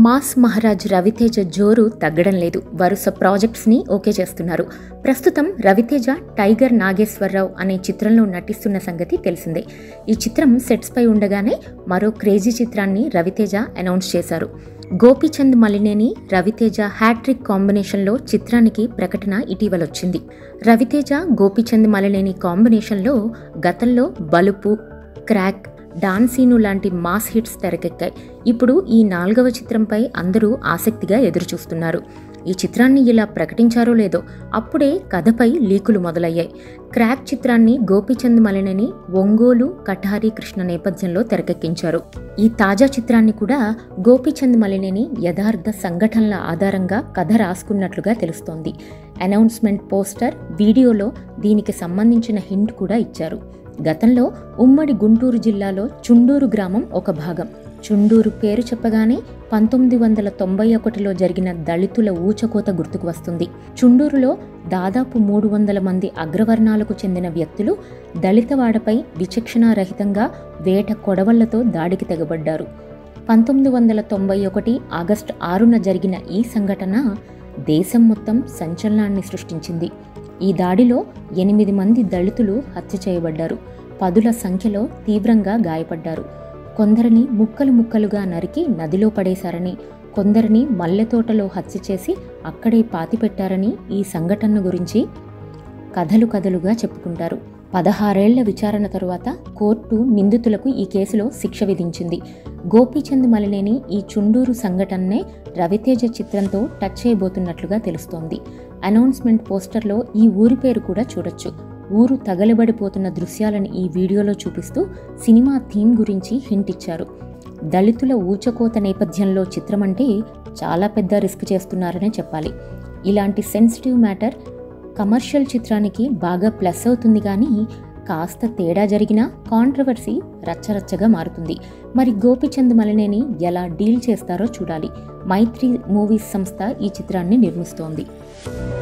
mass Maharaj Raviteja జోరు తగ్గడం లేదు వరుస ప్రాజెక్ట్స్ని ఓకే చేస్తున్నారు ప్రస్తుతం రవితేజ టైగర్ నాగేశ్వరరావు అనే చిత్రంలో నటిస్తున్న సంగతి తెలిసిందే ఈ చిత్రం సెట్స్పై ఉండగానే మరో క్రేజీ చిత్రాన్ని రవితేజ అనౌన్స్ చేశారు గోపీచంద్ మలినేని రవితేజ హ్యాట్రిక్ కాంబినేషన్లో చిత్రానికి ప్రకటన ఇటీవల వచ్చింది రవితేజ గోపీచంద్ మలినేని కాంబినేషన్లో గతంలో బలుపు క్రాక్ డాన్సీను లాంటి మాస్ హిట్స్ తెరకెక్కాయి ఇప్పుడు ఈ నాలుగవ చిత్రంపై అందరూ ఆసక్తిగా ఎదురుచూస్తున్నారు ఈ చిత్రాన్ని ఇలా ప్రకటించారో లేదో అప్పుడే కథపై లీకులు మొదలయ్యాయి క్రాక్ చిత్రాన్ని గోపీచంద్ మలినని ఒంగోలు కఠారి కృష్ణ నేపథ్యంలో తెరకెక్కించారు ఈ తాజా చిత్రాన్ని కూడా గోపీచంద్ మలినేని యథార్థ సంఘటనల ఆధారంగా కథ రాసుకున్నట్లుగా తెలుస్తోంది అనౌన్స్మెంట్ పోస్టర్ వీడియోలో దీనికి సంబంధించిన హింట్ కూడా ఇచ్చారు గతంలో ఉమ్మడి గుంటూరు జిల్లాలో చుండూరు గ్రామం ఒక భాగం చుండూరు పేరు చెప్పగానే పంతొమ్మిది వందల తొంభై ఒకటిలో జరిగిన దళితుల ఊచకోత గుర్తుకు వస్తుంది చుండూరులో దాదాపు మూడు వందల మంది అగ్రవర్ణాలకు చెందిన వ్యక్తులు దళితవాడపై విచక్షణారహితంగా వేట కొడవళ్లతో దాడికి తెగబడ్డారు పంతొమ్మిది వందల తొంభై ఒకటి ఆగస్టు ఆరున జరిగిన ఈ సంఘటన దేశం మొత్తం సంచలనాన్ని సృష్టించింది ఈ దాడిలో ఎనిమిది మంది దళితులు హత్య చేయబడ్డారు పదుల సంఖ్యలో తీవ్రంగా గాయపడ్డారు కొందరిని ముక్కలు ముక్కలుగా నరికి నదిలో పడేశారని కొందరిని మల్లెతోటలో హత్య చేసి అక్కడే పాతిపెట్టారని ఈ సంఘటన గురించి కథలు కథలుగా చెప్పుకుంటారు పదహారేళ్ల విచారణ తరువాత కోర్టు నిందితులకు ఈ కేసులో శిక్ష విధించింది గోపీచంద్ మలినేని ఈ చుండూరు సంఘటననే రవితేజ చిత్రంతో టచ్ చేయబోతున్నట్లుగా తెలుస్తోంది అనౌన్స్మెంట్ పోస్టర్లో ఈ ఊరి పేరు కూడా చూడొచ్చు ఊరు తగలబడిపోతున్న దృశ్యాలను ఈ వీడియోలో చూపిస్తూ సినిమా థీమ్ గురించి హింట్ ఇచ్చారు దళితుల ఊచకోత నేపథ్యంలో చిత్రం అంటే చాలా పెద్ద రిస్క్ చేస్తున్నారనే చెప్పాలి ఇలాంటి సెన్సిటివ్ మ్యాటర్ కమర్షియల్ చిత్రానికి బాగా ప్లస్ అవుతుంది కానీ కాస్త తేడా జరిగినా కాంట్రవర్సీ రచ్చరచ్చగా మారుతుంది మరి గోపిచంద్ మలినేని ఎలా డీల్ చేస్తారో చూడాలి మైత్రి మూవీస్ సంస్థ ఈ చిత్రాన్ని నిర్మిస్తోంది